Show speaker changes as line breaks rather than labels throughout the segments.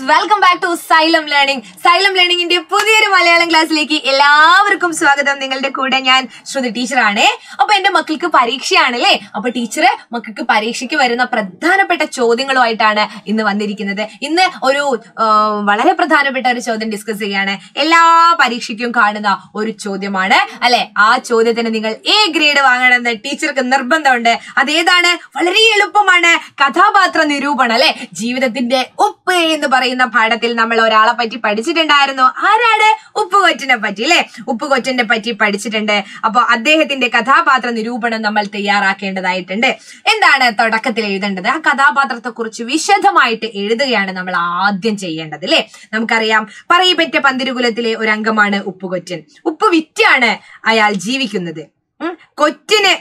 Welcome back to Xylem learning സൈലം ലേണിംഗിന്റെ പുതിയൊരു മലയാളം ക്ലാസ്സിലേക്ക് എല്ലാവർക്കും സ്വാഗതം നിങ്ങളുടെ കൂടെ ഞാൻ ശ്രുതി ടീച്ചറാണേ അപ്പൊ എന്റെ മക്കൾക്ക് പരീക്ഷയാണല്ലേ അപ്പൊ ടീച്ചറ് മക്കൾക്ക് പരീക്ഷയ്ക്ക് വരുന്ന പ്രധാനപ്പെട്ട ചോദ്യങ്ങളുമായിട്ടാണ് ഇന്ന് വന്നിരിക്കുന്നത് ഇന്ന് ഒരു ആ, വളരെ പ്രധാനപ്പെട്ട ഒരു ചോദ്യം ഡിസ്കസ് ചെയ്യാണ് എല്ലാ പരീക്ഷയ്ക്കും കാണുന്ന ഒരു ചോദ്യമാണ് അല്ലെ ആ ചോദ്യത്തിന് നിങ്ങൾ എ ഗ്രേഡ് വാങ്ങണമെന്ന് ടീച്ചർക്ക് നിർബന്ധമുണ്ട് അതേതാണ് വളരെ എളുപ്പമാണ് കഥാപാത്ര നിരൂപണം അല്ലെ ജീവിതത്തിന്റെ ഉപ്പ് എന്ന് പറയുന്ന പാഠത്തിൽ നമ്മൾ ഒരാളെ പറ്റി പഠിച്ചിട്ടുണ്ടായിരുന്നു ആരാണ് ഉപ്പുകൊറ്റിനെ പറ്റി അല്ലെ ഉപ്പുകൊറ്റനെ പറ്റി പഠിച്ചിട്ടുണ്ട് അപ്പൊ അദ്ദേഹത്തിന്റെ കഥാപാത്ര നിരൂപണം നമ്മൾ തയ്യാറാക്കേണ്ടതായിട്ടുണ്ട് എന്താണ് തുടക്കത്തിൽ എഴുതേണ്ടത് ആ കഥാപാത്രത്തെ കുറിച്ച് വിശദമായിട്ട് എഴുതുകയാണ് നമ്മൾ ആദ്യം ചെയ്യേണ്ടത് അല്ലെ നമുക്കറിയാം പറയപ്പെട്ട പന്തിരുകുലത്തിലെ ഒരു അംഗമാണ് ഉപ്പുകൊറ്റൻ ഉപ്പ് വിറ്റാണ് അയാൾ ജീവിക്കുന്നത് ഉം. കൊറ്റിന്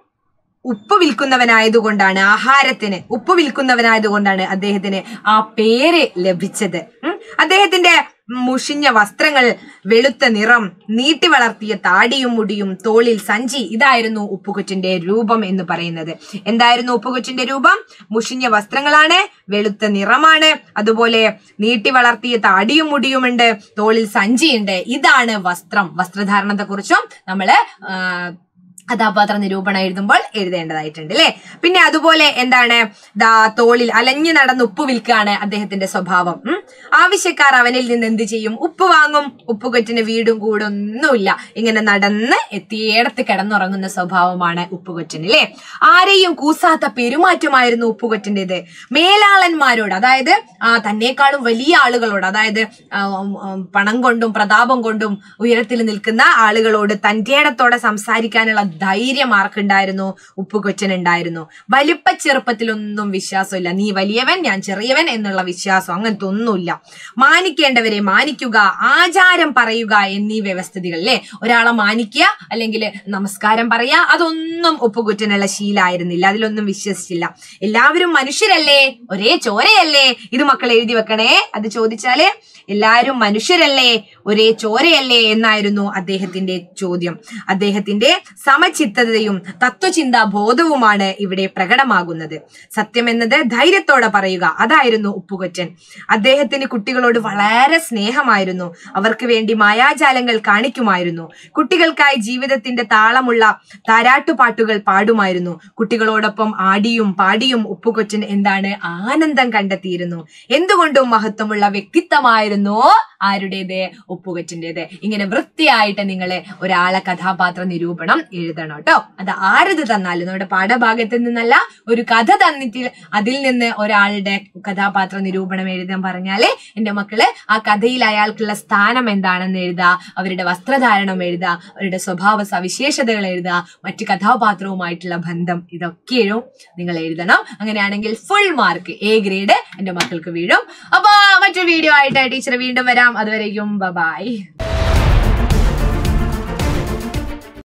ഉപ്പ് വിൽക്കുന്നവനായതുകൊണ്ടാണ് ആഹാരത്തിന് ഉപ്പ് വിൽക്കുന്നവനായതുകൊണ്ടാണ് അദ്ദേഹത്തിന് ആ പേര് ലഭിച്ചത് ഉം. അദ്ദേഹത്തിന്റെ മുഷിഞ്ഞ വസ്ത്രങ്ങൾ വെളുത്ത നിറം നീട്ടി വളർത്തിയ താടിയും മുടിയും തോളിൽ സഞ്ചി ഇതായിരുന്നു ഉപ്പുകൊച്ചിന്റെ രൂപം എന്ന് പറയുന്നത് എന്തായിരുന്നു ഉപ്പുകൊച്ചിന്റെ രൂപം മുഷിഞ്ഞ വസ്ത്രങ്ങളാണ് വെളുത്ത നിറമാണ് അതുപോലെ നീട്ടി വളർത്തിയ താടിയും മുടിയുമുണ്ട് തോളിൽ സഞ്ചിയുണ്ട് ഇതാണ് വസ്ത്രം വസ്ത്രധാരണത്തെ കുറിച്ചും നമ്മള് ആ, കഥാപാത്ര നിരൂപണം എഴുതുമ്പോൾ എഴുതേണ്ടതായിട്ടുണ്ട് അല്ലെ പിന്നെ അതുപോലെ എന്താണ് ദാ തോളിൽ അലഞ്ഞു നടന്ന് ഉപ്പ് വിൽക്കുകയാണ് അദ്ദേഹത്തിന്റെ സ്വഭാവം ഉം. ആവശ്യക്കാർ അവനിൽ നിന്ന് എന്ത് ചെയ്യും ഉപ്പ് വാങ്ങും ഉപ്പുകൊറ്റിന് വീടും കൂടൊന്നുമില്ല ഇങ്ങനെ നടന്ന് എത്തിയേടത്ത് കിടന്നുറങ്ങുന്ന സ്വഭാവമാണ് ഉപ്പുകൊറ്റിന് അല്ലെ ആരെയും കൂസാത്ത പെരുമാറ്റമായിരുന്നു ഉപ്പുകൊറ്റിന്റേത് മേലാളന്മാരോട് അതായത് ആ തന്നെക്കാളും വലിയ ആളുകളോട് അതായത് ആ, ഉം, ഉം, പണം കൊണ്ടും പ്രതാപം കൊണ്ടും ഉയരത്തിൽ നിൽക്കുന്ന ആളുകളോട് തന്റേടത്തോടെ സംസാരിക്കാനുള്ള ധൈര്യം ആർക്കുണ്ടായിരുന്നു ഉപ്പുകൊച്ചൻ ഉണ്ടായിരുന്നു വലിപ്പ ചെറുപ്പത്തിലൊന്നും വിശ്വാസമില്ല നീ വലിയവൻ ഞാൻ ചെറിയവൻ എന്നുള്ള വിശ്വാസം അങ്ങനത്തെ ഒന്നുമില്ല മാനിക്കേണ്ടവരെ മാനിക്കുക ആചാരം പറയുക എന്നീ വ്യവസ്ഥിതികൾ അല്ലെ ഒരാളെ മാനിക്കുക അല്ലെങ്കിൽ നമസ്കാരം പറയാ അതൊന്നും ഉപ്പുകുറ്റനുള്ള ശീലായിരുന്നില്ല അതിലൊന്നും വിശ്വസിച്ചില്ല എല്ലാവരും മനുഷ്യരല്ലേ ഒരേ ചോരയല്ലേ ഇത് മക്കൾ എഴുതി വെക്കണേ അത് ചോദിച്ചാല് എല്ലാവരും മനുഷ്യരല്ലേ ഒരേ ചോരയല്ലേ എന്നായിരുന്നു അദ്ദേഹത്തിന്റെ ചോദ്യം അദ്ദേഹത്തിന്റെ സമചിത്തതയും തത്വചിന്താ ബോധവുമാണ് ഇവിടെ പ്രകടമാകുന്നത് സത്യം എന്നത് ധൈര്യത്തോടെ പറയുക അതായിരുന്നു ഉപ്പുകൊറ്റൻ അദ്ദേഹത്തിന് കുട്ടികളോട് വളരെ സ്നേഹമായിരുന്നു അവർക്ക് വേണ്ടി മായാജാലങ്ങൾ കാണിക്കുമായിരുന്നു കുട്ടികൾക്കായി ജീവിതത്തിന്റെ താളമുള്ള താരാട്ടുപാട്ടുകൾ പാടുമായിരുന്നു കുട്ടികളോടൊപ്പം ആടിയും പാടിയും ഉപ്പുകൊച്ചൻ എന്താണ് ആനന്ദം കണ്ടെത്തിയിരുന്നു എന്തുകൊണ്ടും മഹത്വമുള്ള വ്യക്തിത്വമായിരുന്നു ആരുടേത് ഉപ്പുകൊച്ചിന്റേത് ഇങ്ങനെ വൃത്തിയായിട്ട് നിങ്ങൾ ഒരാളെ കഥാപാത്ര നിരൂപണം എഴുതണം കേട്ടോ അത് ആരത് തന്നാലും നമ്മുടെ പാഠഭാഗത്ത് നിന്നല്ല ഒരു കഥ തന്നിട്ട് അതിൽ നിന്ന് ഒരാളുടെ കഥാപാത്ര നിരൂപണം എഴുതാൻ പറഞ്ഞാല് എന്റെ മക്കള് ആ കഥയിൽ അയാൾക്കുള്ള സ്ഥാനം എന്താണെന്ന് എഴുതുക അവരുടെ വസ്ത്രധാരണം എഴുതുക അവരുടെ സ്വഭാവ സവിശേഷതകൾ എഴുതുക മറ്റു കഥാപാത്രവുമായിട്ടുള്ള ബന്ധം ഇതൊക്കെയും നിങ്ങൾ എഴുതണം അങ്ങനെയാണെങ്കിൽ ഫുൾ മാർക്ക് എ ഗ്രേഡ് എന്റെ മക്കൾക്ക് വീഴും അപ്പൊ മറ്റൊരു വീഡിയോ ആയിട്ട് ടീച്ചർ വീണ്ടും വരാം അതുവരേക്കും ബൈ